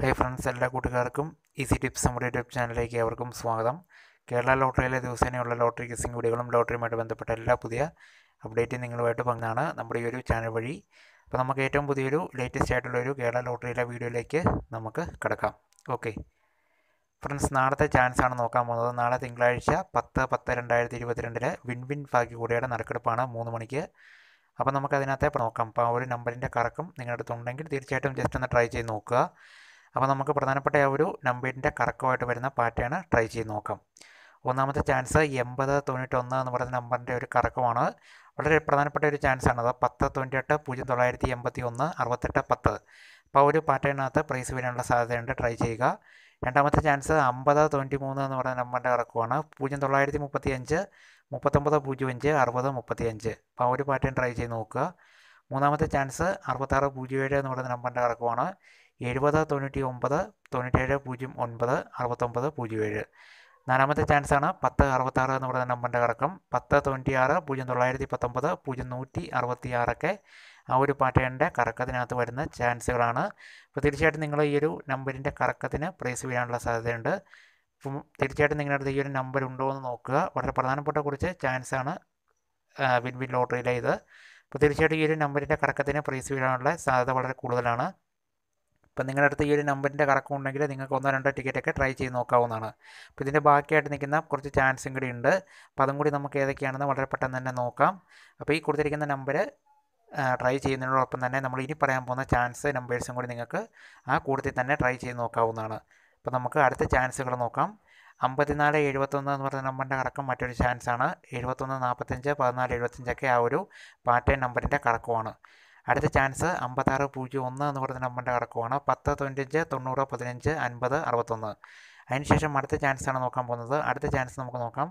hi friends എല്ലാ കൂട്ടുകാർക്കും easy tips നമ്മുടെ യൂട്യൂബ് ചാനലിലേക്ക് അവർക്കും സ്വാഗതം കേരള ലോട്ടറിയിലെ ദിവസേനയുള്ള ലോട്ടറി കിസിംഗ് വീഡിയോകളും ലോട്ടറിയുമായിട്ട് ബന്ധപ്പെട്ട എല്ലാ പുതിയ അപ്ഡേറ്റും നിങ്ങളുമായിട്ട് പങ്കാണ് നമ്മുടെ ഈ ഒരു ചാനൽ വഴി അപ്പോൾ നമുക്ക് ഏറ്റവും പുതിയൊരു ലേറ്റസ്റ്റ് ആയിട്ടുള്ള ഒരു കേരള ലോട്ടറിയിലെ വീഡിയോയിലേക്ക് നമുക്ക് കിടക്കാം ഓക്കെ ഫ്രണ്ട്സ് നാളത്തെ ചാൻസ് ആണ് നോക്കാൻ പോകുന്നത് നാളെ തിങ്കളാഴ്ച പത്ത് പത്ത് രണ്ടായിരത്തി ഇരുപത്തിരണ്ടില് വിൻ വിൻ ഭാഗ്യകൂടിയുടെ നറുക്കെടുപ്പാണ് മൂന്ന് മണിക്ക് അപ്പോൾ നമുക്ക് അതിനകത്തെ നോക്കാം അപ്പോൾ ആ ഒരു നമ്പറിൻ്റെ കറക്കം നിങ്ങളുടെ അടുത്തുണ്ടെങ്കിൽ തീർച്ചയായിട്ടും ജസ്റ്റ് ഒന്ന് ട്രൈ ചെയ്ത് നോക്കുക അപ്പോൾ നമുക്ക് പ്രധാനപ്പെട്ട ആ ഒരു നമ്പറിൻ്റെ കറക്കമായിട്ട് വരുന്ന പാറ്റേൺ ട്രൈ ചെയ്ത് നോക്കാം ഒന്നാമത്തെ ചാൻസ് എൺപത് തൊണ്ണൂറ്റൊന്ന് എന്ന് പറയുന്ന നമ്പറിൻ്റെ ഒരു കറക്കമാണ് വളരെ പ്രധാനപ്പെട്ട ഒരു ചാൻസ് ആണ് അത് പത്ത് തൊണ്ണൂറ്റെട്ട് പൂജ്യം തൊള്ളായിരത്തി എൺപത്തി ഒന്ന് അറുപത്തെട്ട് പത്ത് അപ്പോൾ ഒരു പാറ്റേണിനകത്ത് പ്രൈസ് വരാനുള്ള സാധ്യതയുണ്ട് ട്രൈ ചെയ്യുക രണ്ടാമത്തെ ചാൻസ് അമ്പത് തൊണ്ണൂറ്റി മൂന്ന് എന്ന് പറയുന്ന നമ്പറിൻ്റെ കറക്കമാണ് പൂജ്യം തൊള്ളായിരത്തി മുപ്പത്തി അഞ്ച് മുപ്പത്തൊമ്പത് പൂജ്യം അഞ്ച് അറുപത് മുപ്പത്തി അഞ്ച് അപ്പോൾ ആ ഒരു പാറ്റേൺ ട്രൈ ചെയ്ത് നോക്കുക മൂന്നാമത്തെ ചാൻസ് അറുപത്താറ് പൂജ്യം ഏഴ് എന്ന് പറയുന്ന നമ്പറിൻ്റെ കറക്കമാണ് എഴുപത് തൊണ്ണൂറ്റി ഒമ്പത് തൊണ്ണൂറ്റേഴ് പൂജ്യം ഒൻപത് അറുപത്തൊമ്പത് പൂജ്യം ഏഴ് നാലാമത്തെ ചാൻസ് ആണ് പത്ത് അറുപത്താറ് എന്ന് പറയുന്ന നമ്പറിൻ്റെ കറക്കം പത്ത് തൊണ്ണൂറ്റി ആറ് പൂജ്യം തൊള്ളായിരത്തി പത്തൊമ്പത് പൂജ്യം നൂറ്റി അറുപത്തി ആറൊക്കെ ആ ഒരു പാറ്റേണിൻ്റെ കറക്കത്തിനകത്ത് വരുന്ന ചാൻസുകളാണ് അപ്പോൾ തീർച്ചയായിട്ടും നിങ്ങൾ ഈ ഒരു നമ്പറിൻ്റെ കറക്കത്തിന് പ്രൈസ് വീഴാനുള്ള സാധ്യതയുണ്ട് അപ്പം തീർച്ചയായിട്ടും നിങ്ങളുടെ അടുത്ത് ഈ ഒരു നമ്പർ ഉണ്ടോ എന്ന് നോക്കുക വളരെ പ്രധാനപ്പെട്ട കുറച്ച് ചാൻസ് ആണ് വിൻ വിൻ ലോട്ടറിയിലെ ഇത് അപ്പോൾ തീർച്ചയായിട്ടും ഈ ഒരു നമ്പറിൻ്റെ കറക്കത്തിന് പ്രൈസ് വീഴാനുള്ള സാധ്യത വളരെ കൂടുതലാണ് ഇപ്പം നിങ്ങളുടെ അടുത്ത് ഈ ഒരു നമ്പറിൻ്റെ കറക്കം ഉണ്ടെങ്കിൽ നിങ്ങൾക്ക് ഒന്നോ രണ്ടോ ടിക്കറ്റൊക്കെ ട്രൈ ചെയ്ത് നോക്കാവുന്നതാണ് അപ്പോൾ ഇതിൻ്റെ ബാക്കിയായിട്ട് നിൽക്കുന്ന കുറച്ച് ചാൻസും കൂടി ഉണ്ട് അപ്പോൾ അതും കൂടി നമുക്ക് ഏതൊക്കെയാണെന്ന് വളരെ പെട്ടെന്ന് തന്നെ നോക്കാം അപ്പോൾ ഈ കൊടുത്തിരിക്കുന്ന നമ്പർ ട്രൈ ചെയ്യുന്നതിനോടൊപ്പം തന്നെ നമ്മൾ ഇനി പറയാൻ പോകുന്ന ചാൻസ് നമ്പേഴ്സും കൂടി നിങ്ങൾക്ക് ആ കൂട്ടത്തിൽ തന്നെ ട്രൈ ചെയ്ത് നോക്കാവുന്നതാണ് അപ്പോൾ നമുക്ക് അടുത്ത ചാൻസുകൾ നോക്കാം അമ്പത്തിനാല് എഴുപത്തൊന്ന് എന്ന് പറയുന്ന നമ്പറിൻ്റെ കറക്കം മറ്റൊരു ചാൻസാണ് എഴുപത്തൊന്ന് നാൽപ്പത്തഞ്ച് പതിനാല് എഴുപത്തഞ്ചൊക്കെ ആ ഒരു പാറ്റേൺ നമ്പറിൻ്റെ കറക്കമാണ് അടുത്ത ചാൻസ് അമ്പത്താറ് പൂജ്യം ഒന്ന് എന്ന് പറയുന്ന നമ്പറിൻ്റെ കറക്കമാണ് പത്ത് തൊണ്ണൂറ്റഞ്ച് തൊണ്ണൂറ് പതിനഞ്ച് അൻപത് അറുപത്തൊന്ന് അതിനുശേഷം അടുത്ത ചാൻസാണ് നോക്കാൻ പോകുന്നത് അടുത്ത ചാൻസ് നമുക്ക് നോക്കാം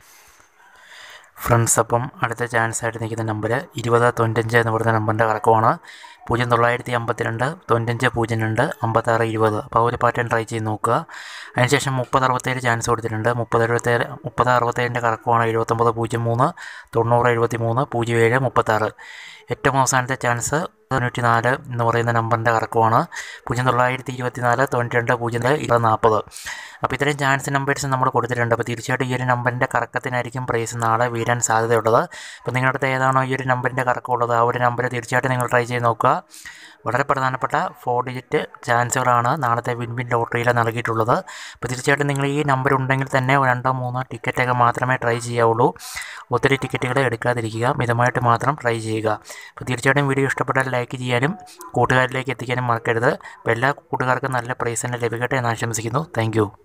ഫ്രണ്ട്സ് അപ്പം അടുത്ത ചാൻസ് ആയിട്ട് നിൽക്കുന്ന നമ്പർ ഇരുപത് തൊണ്ണൂറ്റഞ്ച് എന്ന് പറയുന്ന നമ്പറിൻ്റെ കറക്കമാണ് പൂജ്യം തൊള്ളായിരത്തി അമ്പത്തിരണ്ട് തൊണ്ണൂറ്റഞ്ച് പൂജ്യം രണ്ട് അമ്പത്താറ് ഇരുപത് അപ്പോൾ ആ ഒരു പാറ്റേൺ ട്രൈ ചെയ്ത് നോക്കുക അതിനുശേഷം മുപ്പത് അറുപത്തേഴ് ചാൻസ് കൊടുത്തിട്ടുണ്ട് മുപ്പത് എഴുപത്തേഴ് മുപ്പത് അറുപത്തേഴിൻ്റെ കറക്കമാണ് എഴുപത്തൊമ്പത് പൂജ്യം മൂന്ന് തൊണ്ണൂറ് എഴുപത്തി മൂന്ന് പൂജ്യം ഏഴ് മുപ്പത്താറ് ഏറ്റവും അവസാനത്തെ ചാൻസ് തൊണ്ണൂറ്റി നാല് എന്ന് പറയുന്ന നമ്പറിൻ്റെ കറക്കമാണ് പൂജ്യം തൊള്ളായിരത്തി ഇരുപത്തി നാല് തൊണ്ണൂറ്റി രണ്ട് പൂജ്യം ഇരുപത് നാൽപ്പത് അപ്പോൾ ഇത്രയും ചാൻസ് നമ്പേഴ്സ് നമ്മൾ കൊടുത്തിട്ടുണ്ട് അപ്പോൾ തീർച്ചയായിട്ടും ഈ ഒരു നമ്പറിൻ്റെ കറക്കത്തിനായിരിക്കും പ്രൈസ് നാളെ വീഴാൻ സാധ്യതയുള്ളത് അപ്പോൾ നിങ്ങളുടെ അടുത്ത് ഏതാണോ ഈ ഒരു നമ്പറിൻ്റെ കറക്കമുള്ളത് ആ ഒരു നമ്പർ തീർച്ചയായിട്ടും നിങ്ങൾ ട്രൈ ചെയ്ത് നോക്കുക വളരെ പ്രധാനപ്പെട്ട ഫോർ ഡിജിറ്റ് ചാൻസുകളാണ് നാളത്തെ വിൻ വിൻ ലോട്ടറിയിൽ നൽകിയിട്ടുള്ളത് അപ്പോൾ തീർച്ചയായിട്ടും നിങ്ങൾ ഈ നമ്പർ ഉണ്ടെങ്കിൽ തന്നെ രണ്ടോ മൂന്നോ ടിക്കറ്റൊക്കെ മാത്രമേ ട്രൈ ചെയ്യാവുള്ളൂ ഒത്തിരി ടിക്കറ്റുകൾ എടുക്കാതിരിക്കുക മിതമായിട്ട് മാത്രം ട്രൈ ചെയ്യുക അപ്പോൾ തീർച്ചയായിട്ടും വീഡിയോ ഇഷ്ടപ്പെട്ടാൽ ലൈക്ക് ചെയ്യാനും കൂട്ടുകാരിലേക്ക് എത്തിക്കാനും മറക്കരുത് അപ്പോൾ എല്ലാ കൂട്ടുകാർക്കും നല്ല പ്രൈസ് തന്നെ ലഭിക്കട്ടെ എന്ന് ആശംസിക്കുന്നു താങ്ക്